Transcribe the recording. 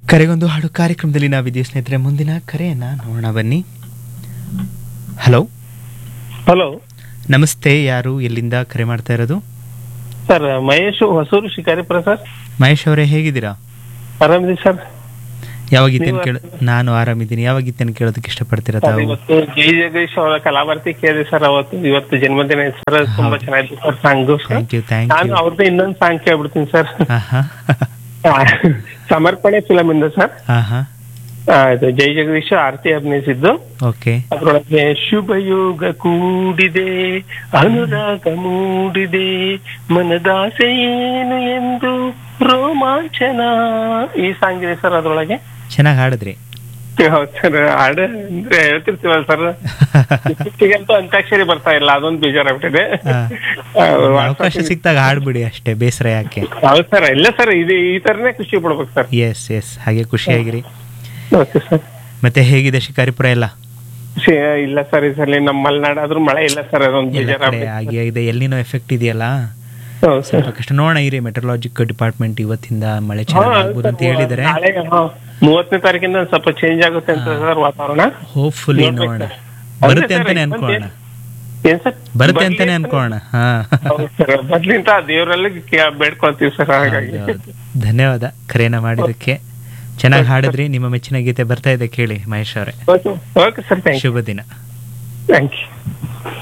ಕರೆಗೊಂದು ಹಾಡು ಕಾರ್ಯಕ್ರಮದಲ್ಲಿ ನಾವಿದ್ದೀವಿ ಸ್ನೇಹಿತರೆ ಮುಂದಿನ ಕರೆಯನ್ನ ನೋಡೋಣ ಬನ್ನಿ ಹಲೋ ಹಲೋ ನಮಸ್ತೆ ಯಾರು ಎಲ್ಲಿಂದ ಕರೆ ಮಾಡ್ತಾ ಇರೋದು ಸರ್ ಮಹೇಶ್ ಹೊಸೂರು ಶಿಕಾರಿಪುರ ಸರ್ ಮಹೇಶ್ ಅವರೇ ಹೇಗಿದ್ದೀರಾ ಆರಾಮಿದೆ ಸರ್ ಯಾವ ಗೀತೆನ ನೀವು ಕೇಳ ನಾನು ಆರಾಮಿದ್ದೀನಿ ಯಾವ ಗೀತೆನ ಕೇಳೋದಕ್ಕೆ ಇಷ್ಟಪಡ್ತೀರಾ ಸರ್, ತಾವು ಇವತ್ತು ಜೈ ಜಗದೀಶ್ ಅವರ ಕಲಾಭಾರತಿ ಕೇಳಿದೆ ಸರ್ ಅವತ್ತು ಇವತ್ತು ಜನ್ಮದಿನ ಇದೆ ಸರ್ ತುಂಬಾ ಚೆನ್ನಾಗಿದೆ sir song thank you thank ನಾನು ಯು ಅವ್ರದ್ದು ಇನ್ನೊಂದು ಸಾಂಗ್ ಕೇಳ್ಬಿಡ್ತೀನಿ ಸರ್ ಆಹಾ ಸಮರ್ಪಣೆ ಫಿಲಮ್ ಇಂದ ಸರ್ ಆಹಾ ಆ, ಇದು ಜೈ ಜಗದೀಶ್ ಆರತಿ ಅಭಿನಯಿಸಿದ್ದು ಓಕೆ ಅದರೊಳಗೆ ಶುಭಯೋಗ ಕೂಡಿದೆ ಅನುರಾಗ ಮೂಡಿದೆ ಮನದಾಸೆ ಏನು ಎಂದು ರೋಮಾಂಚನ ಈ ಸಾಂಗ್ ಇದೆ ಸರ್ ಅದ್ರೊಳಗೆ ಚೆನ್ನಾಗಿ ಹಾಡಿದ್ರಿ ಹೌದು ಸರ್ ಹಾಡು ಅಂದ್ರೆ ಹೇಳ್ತಿರ್ತೀವಲ್ಲ ಸರ್ ಇತ್ತೀಚೆಗಂತೂ ಅಂತ್ಯಾಕ್ಷರಿ ಬರ್ತಾ ಇಲ್ಲ ಅದೊಂದು ಬೇಜಾರಾಗ್ಬಿಟ್ಟಿದೆ ಹಾ. ಆ, ಅವಕಾಶ ಸಿಕ್ತಾಗ ಹಾಡ್ಬಿಡಿ ಅಷ್ಟೇ ಬೇಸರ ಯಾಕೆ ಹೌದು ಸರ್ ಇಲ್ಲ ಸರ್ ಇದು ಈ ತರನೇ ಖುಷಿ ಪಡ್ಬೇಕು ಸರ್ ಎಸ್ ಎಸ್ ಹಾಗೆ ಖುಷಿಯಾಗಿರಿ ಓಕೆ ಸರ್ ಮತ್ತೆ ಹೇಗಿದೆ ಶಿಕಾರಿಪುರ ಎಲ್ಲ ಇಲ್ಲ ಸರ್ ಈ ಸಲ ನಮ್ಮ ಮಲೆನಾಡು ಆದ್ರೂ ಮಳೆ ಇಲ್ಲ ಸರ್ ಅದೊಂದು ಎಲ್ಲ ಕಡೆ ಬೇಜಾರಾಗ್ಬಿಟ್ಟಿದೆ ಹಾಗೆ ಇದೆ ಎಲ್ಲಿನೋ ಎಫೆಕ್ಟ್ ಇದೆಯಲ್ಲ ಹೌದು ಸರ್ ಸ್ವಲ್ಪ ಕಷ್ಟ ನೋಡೋಣ ಇರಿ ಮೆಟ್ರಲಾಜಿಕ್ ಡಿಪಾರ್ಟ್ಮೆಂಟ್ ಇವತ್ತಿಂದ ಮಳೆ ಚೆನ್ನಾಗಿ ಆಗ್ಬೋದು ಅಂತ ಹೇಳಿದರೆ ನಾಳೆ, ಹಾ, ಮೂವತ್ತನೇ ತಾರೀಕಿಂದ ಸ್ವಲ್ಪ ಚೇಂಜ್ ಆಗುತ್ತೆ ಅಂತ ಸರ್ ವಾತಾವರಣ ಹೋಪ್ಫುಲಿ ನೋಡ್ಬೇಕು ನೋಡೋಣ ಸರ್. ಬರುತ್ತೆ ಅಂದ್ರೆ ಅಂತಾನೆ ಸರ್, ಅನ್ಕೋಣ ಏನ್ ಸರ್ ಬರುತ್ತೆ ಬರ್ಲಿ ಅಂತಾನೆ ಅಂತ- ಅನ್ಕೋಣ ಹಾ ಹೌದು ಸರ್ ಬರ್ಲಿಂತ ದೇವರಲ್ಲಿ ಬೇಡ್ಕೊಳ್ತೀವಿ ಸರ್ ಹಾಗಾಗಿ ಹೌದು, ಹೌದು. ಧನ್ಯವಾದ ಕರೆಯನ್ನ ಮಾಡಿದಕ್ಕೆ ಚೆನ್ನಾಗಿ ಹಾಡಿದ್ರಿ ನಿಮ್ಮ ಮೆಚ್ಚಿನ ಗೀತೆ ಬರ್ತಾ ಇದೆ ಕೇಳಿ ಮಹೇಶ್ ಅವರೇ okay okay sir thank you ಶುಭ ದಿನ ಥ್ಯಾಂಕ್ ಯು